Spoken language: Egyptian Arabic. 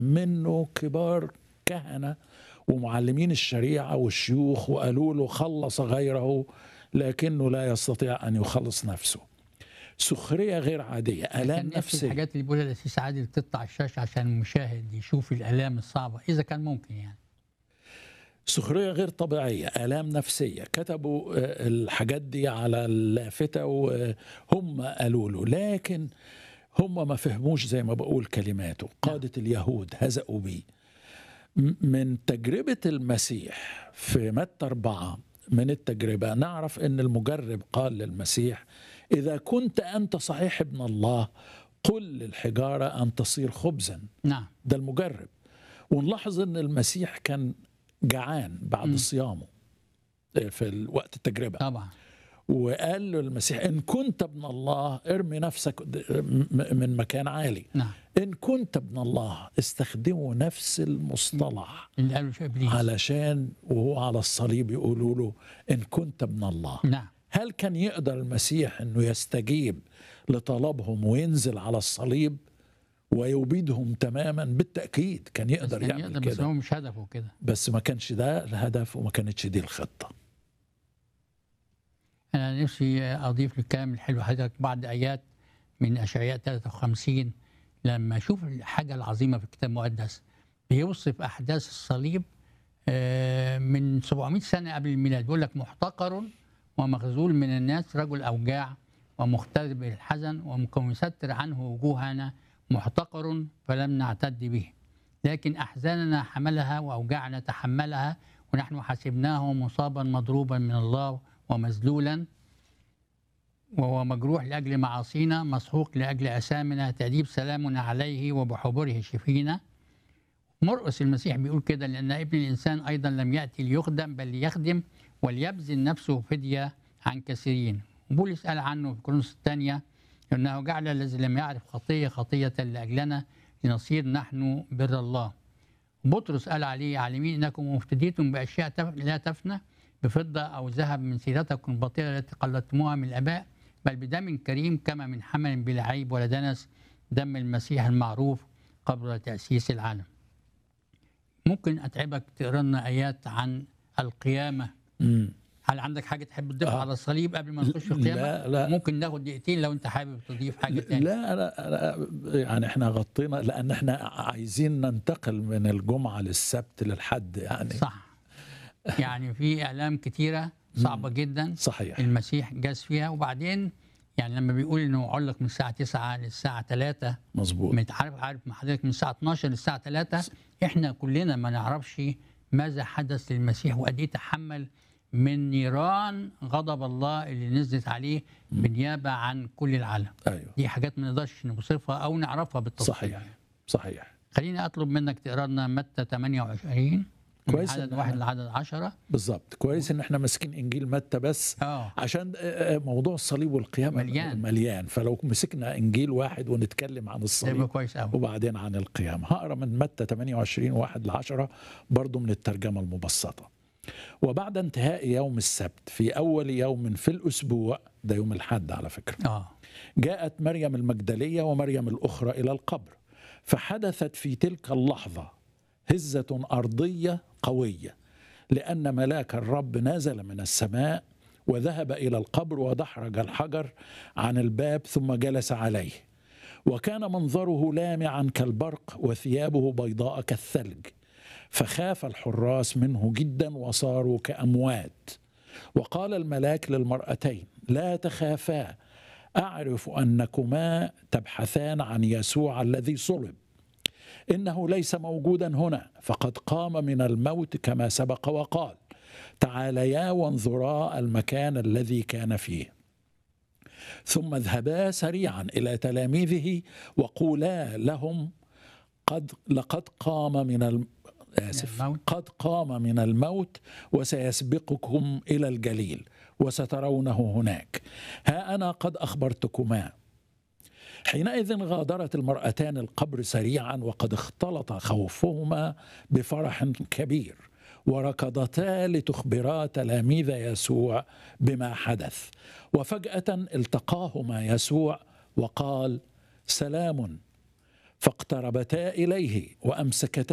منه كبار كهنة ومعلمين الشريعة والشيوخ وقالوا له خلص غيره لكنه لا يستطيع أن يخلص نفسه سخرية غير عادية آلام كان نفس نفسية الحاجات اللي بيقولها الأسيس عادل تطلع الشاشة عشان المشاهد يشوف الآلام الصعبة إذا كان ممكن يعني سخرية غير طبيعية آلام نفسية كتبوا آه، الحاجات دي على اللافتة وهم قالوا له لكن هم ما فهموش زي ما بقول كلماته قادة اليهود هزأوا بيه م- من تجربة المسيح في متى أربعة من التجربة نعرف أن المجرب قال للمسيح إذا كنت أنت صحيح ابن الله قل للحجارة أن تصير خبزا نعم ده المجرب ونلاحظ ان المسيح كان جعان بعد مم. صيامه في وقت التجربه طبعا وقال له المسيح ان كنت ابن الله ارمي نفسك م- من مكان عالي نعم ان كنت ابن الله استخدموا نفس المصطلح اللي قالوا شيء إبليس علشان وهو على الصليب يقولوا له ان كنت ابن الله نعم هل كان يقدر المسيح انه يستجيب لطلبهم وينزل على الصليب ويبيدهم تماما بالتاكيد كان بس يقدر كان يعمل يقدر كده بس هو مش هدفه كده بس ما كانش ده الهدف وما كانتش دي الخطة أنا نفسي أضيف للكلام الحلو حضرتك بعض آيات من أشعياء 53 لما أشوف الحاجة العظيمة في الكتاب المقدس بيوصف أحداث الصليب آه، من 700 سنة قبل الميلاد بيقول لك محتقر ومخذول من الناس رجل أوجاع ومختلف بالحزن ومستر عنه وجوهنا محتقر فلم نعتد به لكن أحزاننا حملها وأوجاعنا تحملها ونحن حسبناه مصابا مضروبا من الله ومذلولا وهو مجروح لأجل معاصينا مسحوق لأجل أثامنا تأديب سلامنا عليه وبحبره شفينا مرقس المسيح بيقول كده لأن ابن الإنسان أيضا لم يأتي ليخدم بل ليخدم وليبذل نفسه فدية عن كثيرين بولس قال عنه في كورنثوس الثانية أنه جعل الذي لم يعرف خطية خطية لأجلنا لنصير نحن بر الله بطرس قال عليه عالمين انكم مفتديتم باشياء تف- لا تفنى بفضه او ذهب من سيرتكم الباطله التي قلدتموها من الاباء بل بدم كريم كما من حمل بلا عيب ولا دنس دم المسيح المعروف قبل تاسيس العالم. ممكن اتعبك تقرا لنا ايات عن القيامه مم. هل عندك حاجه تحب تضيفها آه. على الصليب قبل ما نخش في القيامه؟ لا لا ممكن ناخد دقيقتين لو انت حابب تضيف حاجه تانية لا لا, لا يعني احنا غطينا لان احنا عايزين ننتقل من الجمعة للسبت للحد يعني صح يعني في اعلام كتيره صعبه جدا صحيح المسيح جاز فيها وبعدين يعني لما بيقول انه علق من الساعه 9 للساعه 3 مظبوط مت- عارف عارف مع حضرتك من الساعه 12 للساعه 3 احنا كلنا ما نعرفش ماذا حدث للمسيح وقد ايه تحمل من نيران غضب الله اللي نزلت عليه بالنيابه عن كل العالم ايوه دي حاجات ما نقدرش نوصفها او نعرفها بالتفصيل صحيح صحيح خليني اطلب منك تقرا لنا متى 28 من كويس عدد إن واحد أنا- لعدد 10 بالظبط كويس ان احنا ماسكين انجيل متى بس اه عشان آه، آه، موضوع الصليب والقيامة مليان. مليان فلو مسكنا انجيل واحد ونتكلم عن ده يبقى الصليب كويس قوي وبعدين عن القيامة هقرا من متى 28 واحد لعشرة برضو من الترجمة المبسطة وبعد انتهاء يوم السبت في أول يوم في الأسبوع ده يوم الحد على فكرة اه جاءت مريم المجدلية ومريم الأخرى إلى القبر فحدثت في تلك اللحظة هزة أرضية قوية لأن ملاك الرب نزل من السماء وذهب إلى القبر ودحرج الحجر عن الباب ثم جلس عليه وكان منظره لامعا كالبرق وثيابه بيضاء كالثلج فخاف الحراس منه جدا وصاروا كأموات وقال الملاك للمرأتين لا تخافا أعرف أنكما تبحثان عن يسوع الذي صلب إنه ليس موجودا هنا فقد قام من الموت كما سبق وقال تعاليا وانظرا المكان الذي كان فيه ثم اذهبا سريعا إلى تلاميذه وقولا لهم قد لقد قام من الم... آسف الموت. قد قام من الموت وسيسبقكم إلى الجليل وسترونه هناك ها أنا قد أخبرتكما حينئذ غادرت المرأتان القبر سريعا وقد اختلط خوفهما بفرح كبير وركضتا لتخبرا تلاميذ يسوع بما حدث وفجأة التقاهما يسوع وقال سلام فاقتربتا اليه وامسكتا